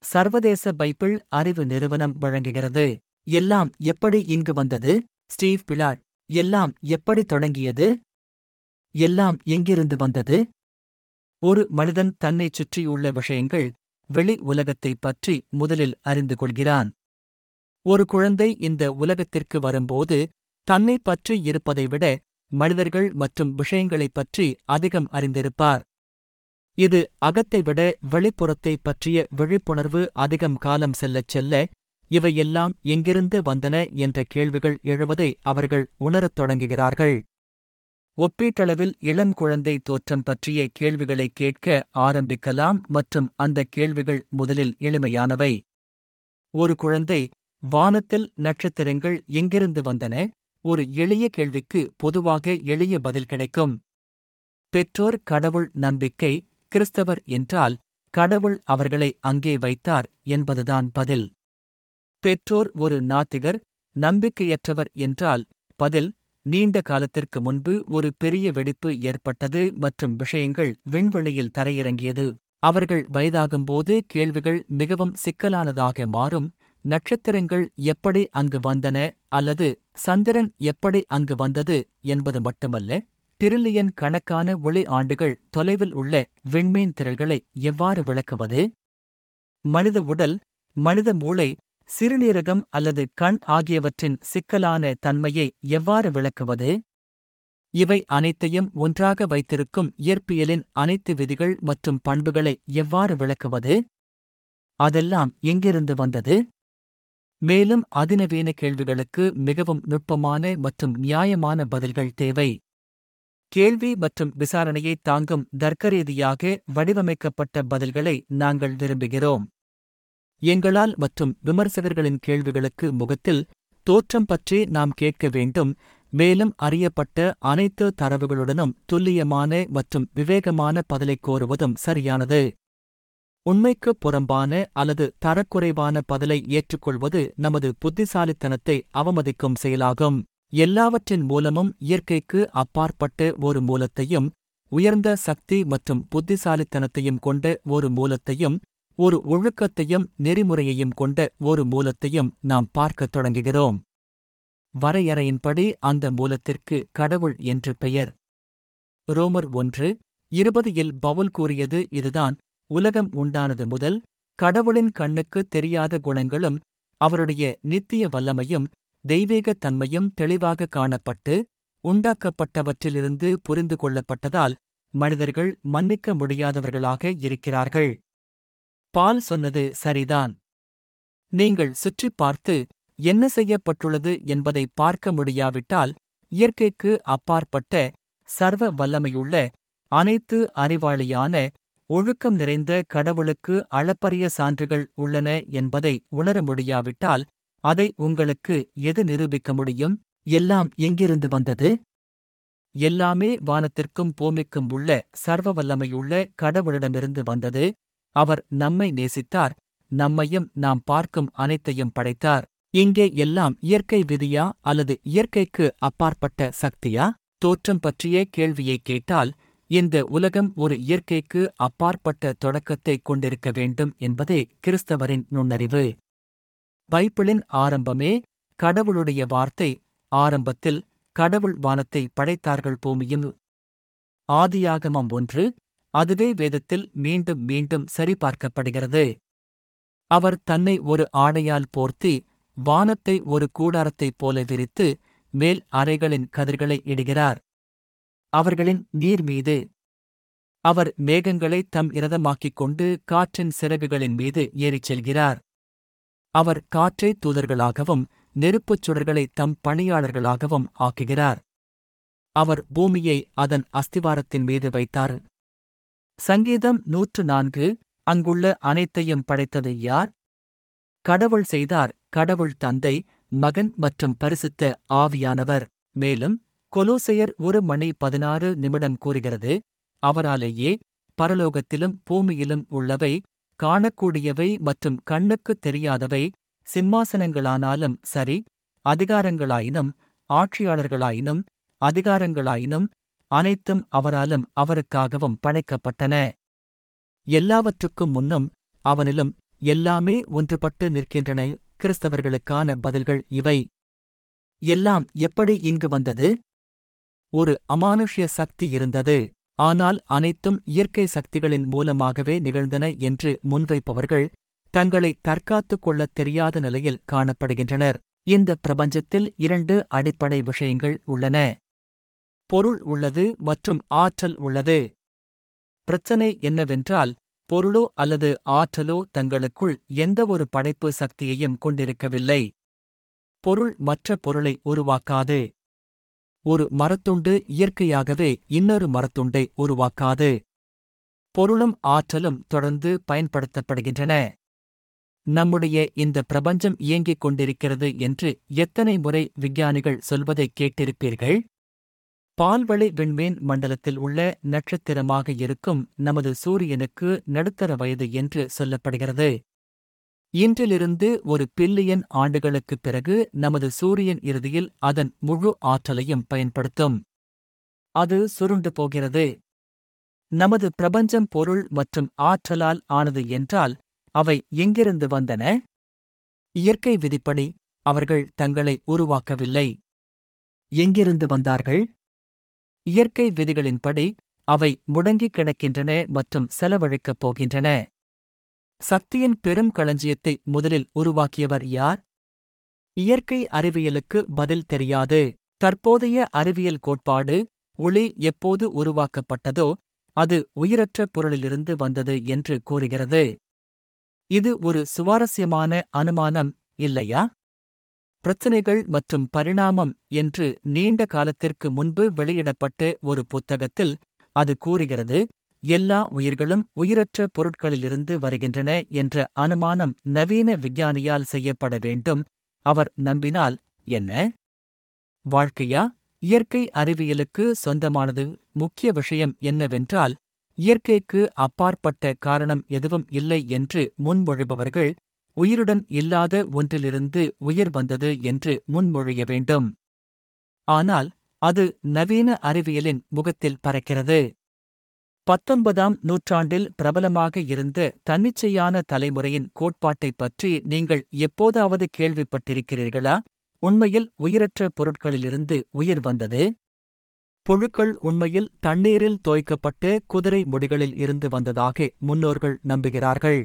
சர்வதேச பைபிள் அறிவு நிறுவனம் வழங்குகிறது எல்லாம் எப்படி இங்கு வந்தது ஸ்டீவ் பிளாட் எல்லாம் எப்படி தொடங்கியது எல்லாம் எங்கிருந்து வந்தது ஒரு மனிதன் தன்னைச் சுற்றியுள்ள விஷயங்கள் வெளி உலகத்தைப் பற்றி முதலில் அறிந்து கொள்கிறான் ஒரு குழந்தை இந்த உலகத்திற்கு வரும்போது தன்னைப் பற்றி இருப்பதை விட மனிதர்கள் மற்றும் விஷயங்களைப் பற்றி அதிகம் அறிந்திருப்பார் இது அகத்தை விட வெளிப்புறத்தைப் பற்றிய விழிப்புணர்வு அதிகம் காலம் செல்லச் செல்ல இவையெல்லாம் எங்கிருந்து வந்தன என்ற கேள்விகள் எழுவதை அவர்கள் உணரத் தொடங்குகிறார்கள் ஒப்பீட்டளவில் இளம் குழந்தை தோற்றம் பற்றிய கேள்விகளை கேட்க ஆரம்பிக்கலாம் மற்றும் அந்த கேள்விகள் முதலில் எளிமையானவை ஒரு குழந்தை வானத்தில் நட்சத்திரங்கள் எங்கிருந்து வந்தன ஒரு எளிய கேள்விக்கு பொதுவாக எளிய பதில் கிடைக்கும் பெற்றோர் கடவுள் நம்பிக்கை கிறிஸ்தவர் என்றால் கடவுள் அவர்களை அங்கே வைத்தார் என்பதுதான் பதில் பெற்றோர் ஒரு நாத்திகர் நம்பிக்கையற்றவர் என்றால் பதில் நீண்ட காலத்திற்கு முன்பு ஒரு பெரிய வெடிப்பு ஏற்பட்டது மற்றும் விஷயங்கள் விண்வெளியில் தரையிறங்கியது அவர்கள் வயதாகும்போது கேள்விகள் மிகவும் சிக்கலானதாக மாறும் நட்சத்திரங்கள் எப்படி அங்கு வந்தன அல்லது சந்திரன் எப்படி அங்கு வந்தது என்பது மட்டுமல்ல டிரில்லியன் கணக்கான ஒளி ஆண்டுகள் தொலைவில் உள்ள விண்மீன் திரள்களை எவ்வாறு விளக்குவது மனித உடல் மனித மூளை சிறுநீரகம் அல்லது கண் ஆகியவற்றின் சிக்கலான தன்மையை எவ்வாறு விளக்குவது இவை அனைத்தையும் ஒன்றாக வைத்திருக்கும் இயற்பியலின் அனைத்து விதிகள் மற்றும் பண்புகளை எவ்வாறு விளக்குவது அதெல்லாம் எங்கிருந்து வந்தது மேலும் அதிநவீன கேள்விகளுக்கு மிகவும் நுட்பமான மற்றும் நியாயமான பதில்கள் தேவை கேள்வி மற்றும் விசாரணையை தாங்கும் தர்க்கரீதியாக வடிவமைக்கப்பட்ட பதில்களை நாங்கள் விரும்புகிறோம் எங்களால் மற்றும் விமர்சகர்களின் கேள்விகளுக்கு முகத்தில் தோற்றம் பற்றி நாம் கேட்க வேண்டும் மேலும் அறியப்பட்ட அனைத்து தரவுகளுடனும் துல்லியமான மற்றும் விவேகமான பதிலைக் கோருவதும் சரியானது உண்மைக்கு புறம்பான அல்லது தரக்குறைவான பதிலை ஏற்றுக்கொள்வது நமது புத்திசாலித்தனத்தை அவமதிக்கும் செயலாகும் எல்லாவற்றின் மூலமும் இயற்கைக்கு அப்பாற்பட்ட ஒரு மூலத்தையும் உயர்ந்த சக்தி மற்றும் புத்திசாலித்தனத்தையும் கொண்ட ஒரு மூலத்தையும் ஒரு ஒழுக்கத்தையும் நெறிமுறையையும் கொண்ட ஒரு மூலத்தையும் நாம் பார்க்கத் தொடங்குகிறோம் வரையறையின்படி அந்த மூலத்திற்கு கடவுள் என்று பெயர் ரோமர் ஒன்று இருபது இல் பவுல் கூறியது இதுதான் உலகம் உண்டானது முதல் கடவுளின் கண்ணுக்கு தெரியாத குணங்களும் அவருடைய நித்திய வல்லமையும் தெய்வீகத் தன்மையும் தெளிவாக காணப்பட்டு உண்டாக்கப்பட்டவற்றிலிருந்து புரிந்து கொள்ளப்பட்டதால் மனிதர்கள் மன்னிக்க முடியாதவர்களாக இருக்கிறார்கள் பால் சொன்னது சரிதான் நீங்கள் சுற்றிப் பார்த்து என்ன செய்யப்பட்டுள்ளது என்பதை பார்க்க முடியாவிட்டால் இயற்கைக்கு அப்பாற்பட்ட சர்வ வல்லமையுள்ள அனைத்து அறிவாளியான ஒழுக்கம் நிறைந்த கடவுளுக்கு அளப்பரிய சான்றுகள் உள்ளன என்பதை உணர முடியாவிட்டால் அதை உங்களுக்கு எது நிரூபிக்க முடியும் எல்லாம் எங்கிருந்து வந்தது எல்லாமே வானத்திற்கும் பூமிக்கும் உள்ள சர்வ வல்லமையுள்ள கடவுளிடமிருந்து வந்தது அவர் நம்மை நேசித்தார் நம்மையும் நாம் பார்க்கும் அனைத்தையும் படைத்தார் இங்கே எல்லாம் இயற்கை விதியா அல்லது இயற்கைக்கு அப்பாற்பட்ட சக்தியா தோற்றம் பற்றிய கேள்வியை கேட்டால் இந்த உலகம் ஒரு இயற்கைக்கு அப்பாற்பட்ட தொடக்கத்தை கொண்டிருக்க வேண்டும் என்பதே கிறிஸ்தவரின் நுண்ணறிவு பைபிளின் ஆரம்பமே கடவுளுடைய வார்த்தை ஆரம்பத்தில் கடவுள் வானத்தை படைத்தார்கள் பூமியும் ஆதியாகமம் ஒன்று அதுவே வேதத்தில் மீண்டும் மீண்டும் சரிபார்க்கப்படுகிறது அவர் தன்னை ஒரு ஆடையால் போர்த்தி வானத்தை ஒரு கூடாரத்தைப் போல விரித்து மேல் அறைகளின் கதிர்களை இடுகிறார் அவர்களின் நீர் மீது அவர் மேகங்களை தம் இரதமாக்கிக் கொண்டு காற்றின் சிறகுகளின் மீது ஏறிச் செல்கிறார் அவர் காற்றை தூதர்களாகவும் நெருப்புச் சுடர்களை தம் பணியாளர்களாகவும் ஆக்குகிறார் அவர் பூமியை அதன் அஸ்திவாரத்தின் மீது வைத்தார் சங்கீதம் நூற்று நான்கு அங்குள்ள அனைத்தையும் படைத்தது யார் கடவுள் செய்தார் கடவுள் தந்தை மகன் மற்றும் பரிசுத்த ஆவியானவர் மேலும் கொலோசையர் ஒரு மணி பதினாறு நிமிடம் கூறுகிறது அவராலேயே பரலோகத்திலும் பூமியிலும் உள்ளவை காணக்கூடியவை மற்றும் கண்ணுக்குத் தெரியாதவை சிம்மாசனங்களானாலும் சரி அதிகாரங்களாயினும் ஆட்சியாளர்களாயினும் அதிகாரங்களாயினும் அனைத்தும் அவராலும் அவருக்காகவும் படைக்கப்பட்டன எல்லாவற்றுக்கும் முன்னும் அவனிலும் எல்லாமே ஒன்றுபட்டு நிற்கின்றன கிறிஸ்தவர்களுக்கான பதில்கள் இவை எல்லாம் எப்படி இங்கு வந்தது ஒரு அமானுஷ்ய சக்தி இருந்தது ஆனால் அனைத்தும் இயற்கை சக்திகளின் மூலமாகவே நிகழ்ந்தன என்று முன்வைப்பவர்கள் தங்களை தற்காத்துக் கொள்ளத் தெரியாத நிலையில் காணப்படுகின்றனர் இந்த பிரபஞ்சத்தில் இரண்டு அடிப்படை விஷயங்கள் உள்ளன பொருள் உள்ளது மற்றும் ஆற்றல் உள்ளது பிரச்சனை என்னவென்றால் பொருளோ அல்லது ஆற்றலோ தங்களுக்குள் எந்தவொரு படைப்பு சக்தியையும் கொண்டிருக்கவில்லை பொருள் மற்ற பொருளை உருவாக்காது ஒரு மரத்துண்டு இயற்கையாகவே இன்னொரு மரத்துண்டை உருவாக்காது பொருளும் ஆற்றலும் தொடர்ந்து பயன்படுத்தப்படுகின்றன நம்முடைய இந்த பிரபஞ்சம் இயங்கிக் கொண்டிருக்கிறது என்று எத்தனை முறை விஞ்ஞானிகள் சொல்வதைக் கேட்டிருப்பீர்கள் பால்வழி விண்மீன் மண்டலத்தில் உள்ள நட்சத்திரமாக இருக்கும் நமது சூரியனுக்கு நடுத்தர வயது என்று சொல்லப்படுகிறது இன்றிலிருந்து ஒரு பில்லியன் ஆண்டுகளுக்குப் பிறகு நமது சூரியன் இறுதியில் அதன் முழு ஆற்றலையும் பயன்படுத்தும் அது சுருண்டு போகிறது நமது பிரபஞ்சம் பொருள் மற்றும் ஆற்றலால் ஆனது என்றால் அவை எங்கிருந்து வந்தன இயற்கை விதிப்படி அவர்கள் தங்களை உருவாக்கவில்லை எங்கிருந்து வந்தார்கள் இயற்கை விதிகளின்படி அவை முடங்கிக் கிடக்கின்றன மற்றும் செலவழிக்கப் போகின்றன சக்தியின் பெரும் களஞ்சியத்தை முதலில் உருவாக்கியவர் யார் இயற்கை அறிவியலுக்கு பதில் தெரியாது தற்போதைய அறிவியல் கோட்பாடு ஒளி எப்போது உருவாக்கப்பட்டதோ அது உயிரற்ற பொருளிலிருந்து வந்தது என்று கூறுகிறது இது ஒரு சுவாரஸ்யமான அனுமானம் இல்லையா பிரச்சினைகள் மற்றும் பரிணாமம் என்று நீண்ட காலத்திற்கு முன்பு வெளியிடப்பட்ட ஒரு புத்தகத்தில் அது கூறுகிறது எல்லா உயிர்களும் உயிரற்ற பொருட்களிலிருந்து வருகின்றன என்ற அனுமானம் நவீன விஞ்ஞானியால் செய்யப்பட வேண்டும் அவர் நம்பினால் என்ன வாழ்க்கையா இயற்கை அறிவியலுக்கு சொந்தமானது முக்கிய விஷயம் என்னவென்றால் இயற்கைக்கு அப்பாற்பட்ட காரணம் எதுவும் இல்லை என்று முன்மொழிபவர்கள் உயிருடன் இல்லாத ஒன்றிலிருந்து உயிர் வந்தது என்று முன்மொழிய வேண்டும் ஆனால் அது நவீன அறிவியலின் முகத்தில் பறக்கிறது பத்தொன்பதாம் நூற்றாண்டில் பிரபலமாக இருந்த தன்னிச்சையான தலைமுறையின் கோட்பாட்டைப் பற்றி நீங்கள் எப்போதாவது கேள்விப்பட்டிருக்கிறீர்களா உண்மையில் உயிரற்ற பொருட்களிலிருந்து உயிர் வந்தது புழுக்கள் உண்மையில் தண்ணீரில் தோய்க்கப்பட்ட குதிரை முடிகளில் இருந்து வந்ததாக முன்னோர்கள் நம்புகிறார்கள்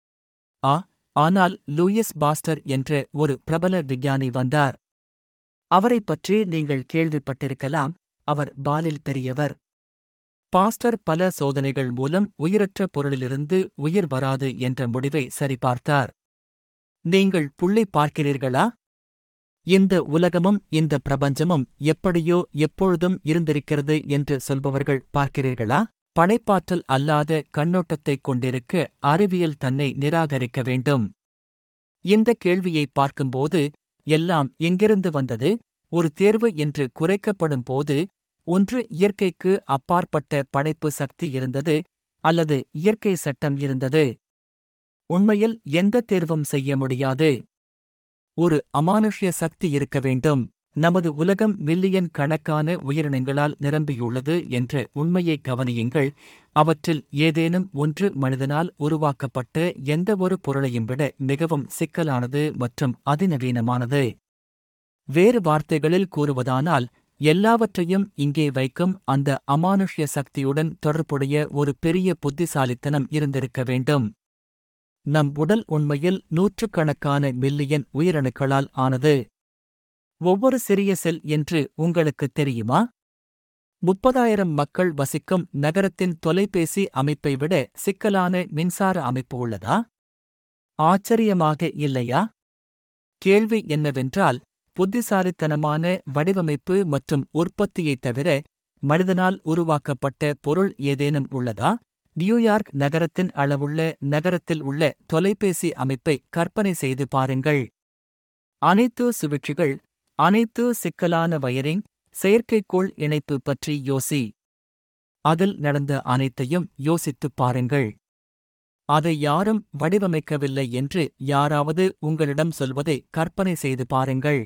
ஆ ஆனால் லூயிஸ் பாஸ்டர் என்ற ஒரு பிரபல விஞ்ஞானி வந்தார் அவரைப் பற்றி நீங்கள் கேள்விப்பட்டிருக்கலாம் அவர் பாலில் பெரியவர் பாஸ்டர் பல சோதனைகள் மூலம் உயிரற்ற பொருளிலிருந்து உயிர் வராது என்ற முடிவை சரிபார்த்தார் நீங்கள் புள்ளி பார்க்கிறீர்களா இந்த உலகமும் இந்த பிரபஞ்சமும் எப்படியோ எப்பொழுதும் இருந்திருக்கிறது என்று சொல்பவர்கள் பார்க்கிறீர்களா படைப்பாற்றல் அல்லாத கண்ணோட்டத்தைக் கொண்டிருக்க அறிவியல் தன்னை நிராகரிக்க வேண்டும் இந்த கேள்வியை பார்க்கும்போது எல்லாம் எங்கிருந்து வந்தது ஒரு தேர்வு என்று குறைக்கப்படும் போது ஒன்று இயற்கைக்கு அப்பாற்பட்ட படைப்பு சக்தி இருந்தது அல்லது இயற்கை சட்டம் இருந்தது உண்மையில் எந்த தேர்வும் செய்ய முடியாது ஒரு அமானுஷ்ய சக்தி இருக்க வேண்டும் நமது உலகம் மில்லியன் கணக்கான உயிரினங்களால் நிரம்பியுள்ளது என்ற உண்மையை கவனியுங்கள் அவற்றில் ஏதேனும் ஒன்று மனிதனால் உருவாக்கப்பட்ட எந்தவொரு பொருளையும் விட மிகவும் சிக்கலானது மற்றும் அதிநவீனமானது வேறு வார்த்தைகளில் கூறுவதானால் எல்லாவற்றையும் இங்கே வைக்கும் அந்த அமானுஷ்ய சக்தியுடன் தொடர்புடைய ஒரு பெரிய புத்திசாலித்தனம் இருந்திருக்க வேண்டும் நம் உடல் உண்மையில் நூற்றுக்கணக்கான மில்லியன் உயிரணுக்களால் ஆனது ஒவ்வொரு சிறிய செல் என்று உங்களுக்குத் தெரியுமா முப்பதாயிரம் மக்கள் வசிக்கும் நகரத்தின் தொலைபேசி அமைப்பை விட சிக்கலான மின்சார அமைப்பு உள்ளதா ஆச்சரியமாக இல்லையா கேள்வி என்னவென்றால் புத்திசாலித்தனமான வடிவமைப்பு மற்றும் உற்பத்தியைத் தவிர மனிதனால் உருவாக்கப்பட்ட பொருள் ஏதேனும் உள்ளதா நியூயார்க் நகரத்தின் அளவுள்ள நகரத்தில் உள்ள தொலைபேசி அமைப்பை கற்பனை செய்து பாருங்கள் அனைத்து சுழற்சிகள் அனைத்து சிக்கலான வயரிங் செயற்கைக்கோள் இணைப்பு பற்றி யோசி அதில் நடந்த அனைத்தையும் யோசித்துப் பாருங்கள் அதை யாரும் வடிவமைக்கவில்லை என்று யாராவது உங்களிடம் சொல்வதை கற்பனை செய்து பாருங்கள்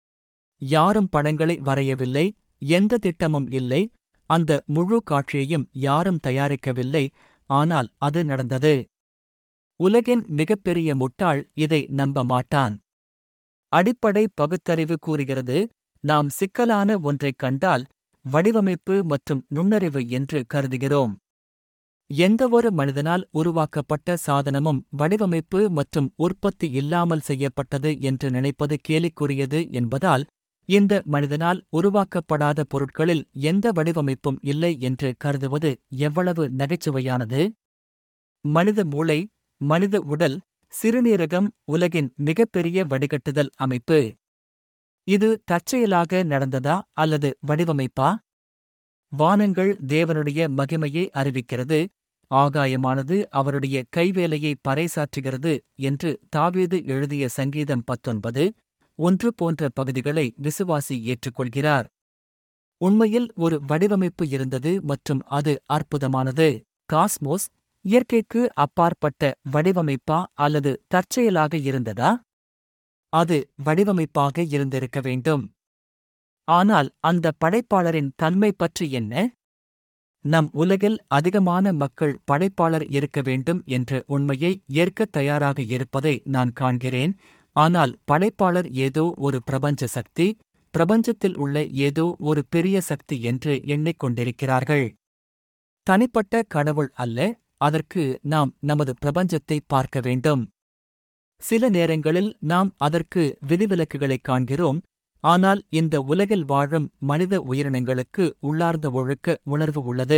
யாரும் படங்களை வரையவில்லை எந்த திட்டமும் இல்லை அந்த முழு காட்சியையும் யாரும் தயாரிக்கவில்லை ஆனால் அது நடந்தது உலகின் மிகப்பெரிய முட்டாள் இதை நம்ப மாட்டான் அடிப்படை பகுத்தறிவு கூறுகிறது நாம் சிக்கலான ஒன்றைக் கண்டால் வடிவமைப்பு மற்றும் நுண்ணறிவு என்று கருதுகிறோம் எந்தவொரு மனிதனால் உருவாக்கப்பட்ட சாதனமும் வடிவமைப்பு மற்றும் உற்பத்தி இல்லாமல் செய்யப்பட்டது என்று நினைப்பது கேலிக்குரியது என்பதால் இந்த மனிதனால் உருவாக்கப்படாத பொருட்களில் எந்த வடிவமைப்பும் இல்லை என்று கருதுவது எவ்வளவு நகைச்சுவையானது மனித மூளை மனித உடல் சிறுநீரகம் உலகின் மிகப்பெரிய வடிகட்டுதல் அமைப்பு இது தற்செயலாக நடந்ததா அல்லது வடிவமைப்பா வானங்கள் தேவனுடைய மகிமையை அறிவிக்கிறது ஆகாயமானது அவருடைய கைவேலையை பறைசாற்றுகிறது என்று தாவீது எழுதிய சங்கீதம் பத்தொன்பது ஒன்று போன்ற பகுதிகளை விசுவாசி ஏற்றுக்கொள்கிறார் உண்மையில் ஒரு வடிவமைப்பு இருந்தது மற்றும் அது அற்புதமானது காஸ்மோஸ் இயற்கைக்கு அப்பாற்பட்ட வடிவமைப்பா அல்லது தற்செயலாக இருந்ததா அது வடிவமைப்பாக இருந்திருக்க வேண்டும் ஆனால் அந்த படைப்பாளரின் தன்மை பற்றி என்ன நம் உலகில் அதிகமான மக்கள் படைப்பாளர் இருக்க வேண்டும் என்ற உண்மையை ஏற்கத் தயாராக இருப்பதை நான் காண்கிறேன் ஆனால் படைப்பாளர் ஏதோ ஒரு பிரபஞ்ச சக்தி பிரபஞ்சத்தில் உள்ள ஏதோ ஒரு பெரிய சக்தி என்று எண்ணிக்கொண்டிருக்கிறார்கள் தனிப்பட்ட கடவுள் அல்ல அதற்கு நாம் நமது பிரபஞ்சத்தை பார்க்க வேண்டும் சில நேரங்களில் நாம் அதற்கு விதிவிலக்குகளைக் காண்கிறோம் ஆனால் இந்த உலகில் வாழும் மனித உயிரினங்களுக்கு உள்ளார்ந்த ஒழுக்க உணர்வு உள்ளது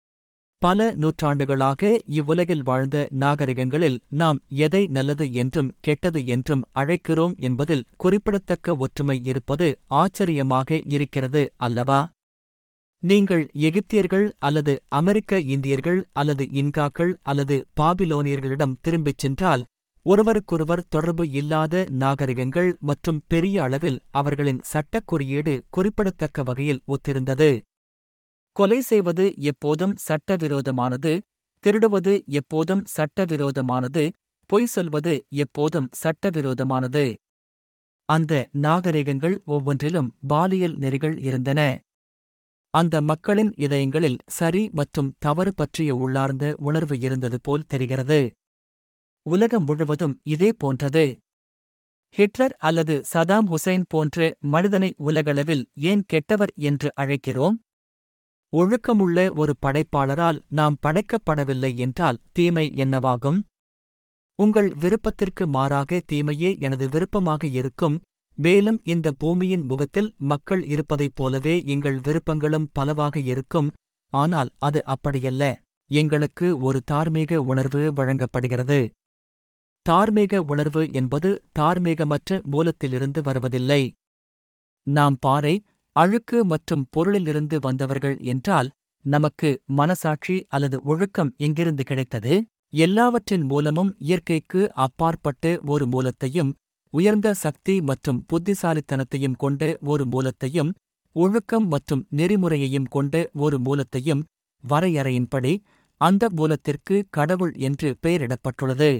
பல நூற்றாண்டுகளாக இவ்வுலகில் வாழ்ந்த நாகரிகங்களில் நாம் எதை நல்லது என்றும் கெட்டது என்றும் அழைக்கிறோம் என்பதில் குறிப்பிடத்தக்க ஒற்றுமை இருப்பது ஆச்சரியமாக இருக்கிறது அல்லவா நீங்கள் எகிப்தியர்கள் அல்லது அமெரிக்க இந்தியர்கள் அல்லது இன்காக்கள் அல்லது பாபிலோனியர்களிடம் திரும்பிச் சென்றால் ஒருவருக்கொருவர் தொடர்பு இல்லாத நாகரிகங்கள் மற்றும் பெரிய அளவில் அவர்களின் சட்டக் குறியீடு குறிப்பிடத்தக்க வகையில் ஒத்திருந்தது கொலை செய்வது எப்போதும் சட்டவிரோதமானது திருடுவது எப்போதும் சட்டவிரோதமானது பொய் சொல்வது எப்போதும் சட்டவிரோதமானது அந்த நாகரிகங்கள் ஒவ்வொன்றிலும் பாலியல் நெறிகள் இருந்தன அந்த மக்களின் இதயங்களில் சரி மற்றும் தவறு பற்றிய உள்ளார்ந்த உணர்வு இருந்தது போல் தெரிகிறது உலகம் முழுவதும் இதே போன்றது ஹிட்லர் அல்லது சதாம் ஹுசைன் போன்ற மனிதனை உலகளவில் ஏன் கெட்டவர் என்று அழைக்கிறோம் ஒழுக்கமுள்ள ஒரு படைப்பாளரால் நாம் படைக்கப்படவில்லை என்றால் தீமை என்னவாகும் உங்கள் விருப்பத்திற்கு மாறாக தீமையே எனது விருப்பமாக இருக்கும் மேலும் இந்த பூமியின் முகத்தில் மக்கள் இருப்பதைப் போலவே எங்கள் விருப்பங்களும் பலவாக இருக்கும் ஆனால் அது அப்படியல்ல எங்களுக்கு ஒரு தார்மீக உணர்வு வழங்கப்படுகிறது தார்மீக உணர்வு என்பது தார்மீகமற்ற மூலத்திலிருந்து வருவதில்லை நாம் பாறை அழுக்கு மற்றும் பொருளிலிருந்து வந்தவர்கள் என்றால் நமக்கு மனசாட்சி அல்லது ஒழுக்கம் எங்கிருந்து கிடைத்தது எல்லாவற்றின் மூலமும் இயற்கைக்கு அப்பாற்பட்ட ஒரு மூலத்தையும் உயர்ந்த சக்தி மற்றும் புத்திசாலித்தனத்தையும் கொண்ட ஒரு மூலத்தையும் ஒழுக்கம் மற்றும் நெறிமுறையையும் கொண்ட ஒரு மூலத்தையும் வரையறையின்படி அந்த மூலத்திற்கு கடவுள் என்று பெயரிடப்பட்டுள்ளது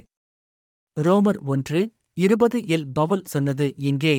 ரோமர் ஒன்று இருபது எல் பவுல் சொன்னது இங்கே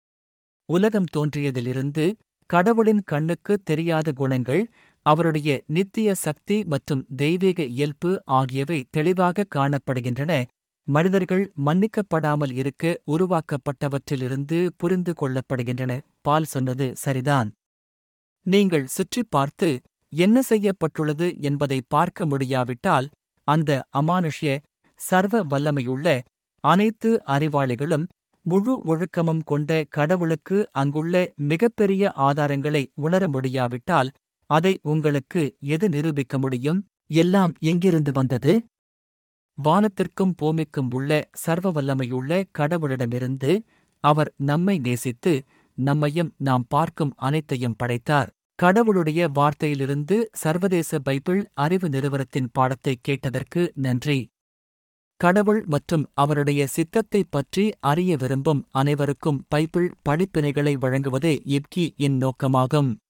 உலகம் தோன்றியதிலிருந்து கடவுளின் கண்ணுக்கு தெரியாத குணங்கள் அவருடைய நித்திய சக்தி மற்றும் தெய்வீக இயல்பு ஆகியவை தெளிவாக காணப்படுகின்றன மனிதர்கள் மன்னிக்கப்படாமல் இருக்க உருவாக்கப்பட்டவற்றிலிருந்து புரிந்து கொள்ளப்படுகின்றன பால் சொன்னது சரிதான் நீங்கள் சுற்றிப் பார்த்து என்ன செய்யப்பட்டுள்ளது என்பதை பார்க்க முடியாவிட்டால் அந்த அமானுஷ்ய சர்வ வல்லமையுள்ள அனைத்து அறிவாளிகளும் முழு ஒழுக்கமும் கொண்ட கடவுளுக்கு அங்குள்ள மிகப்பெரிய ஆதாரங்களை உணர முடியாவிட்டால் அதை உங்களுக்கு எது நிரூபிக்க முடியும் எல்லாம் எங்கிருந்து வந்தது வானத்திற்கும் பூமிக்கும் உள்ள சர்வ வல்லமையுள்ள கடவுளிடமிருந்து அவர் நம்மை நேசித்து நம்மையும் நாம் பார்க்கும் அனைத்தையும் படைத்தார் கடவுளுடைய வார்த்தையிலிருந்து சர்வதேச பைபிள் அறிவு நிறுவனத்தின் பாடத்தை கேட்டதற்கு நன்றி கடவுள் மற்றும் அவருடைய சித்தத்தைப் பற்றி அறிய விரும்பும் அனைவருக்கும் பைபிள் படிப்பினைகளை வழங்குவதே இப்கி இன் நோக்கமாகும்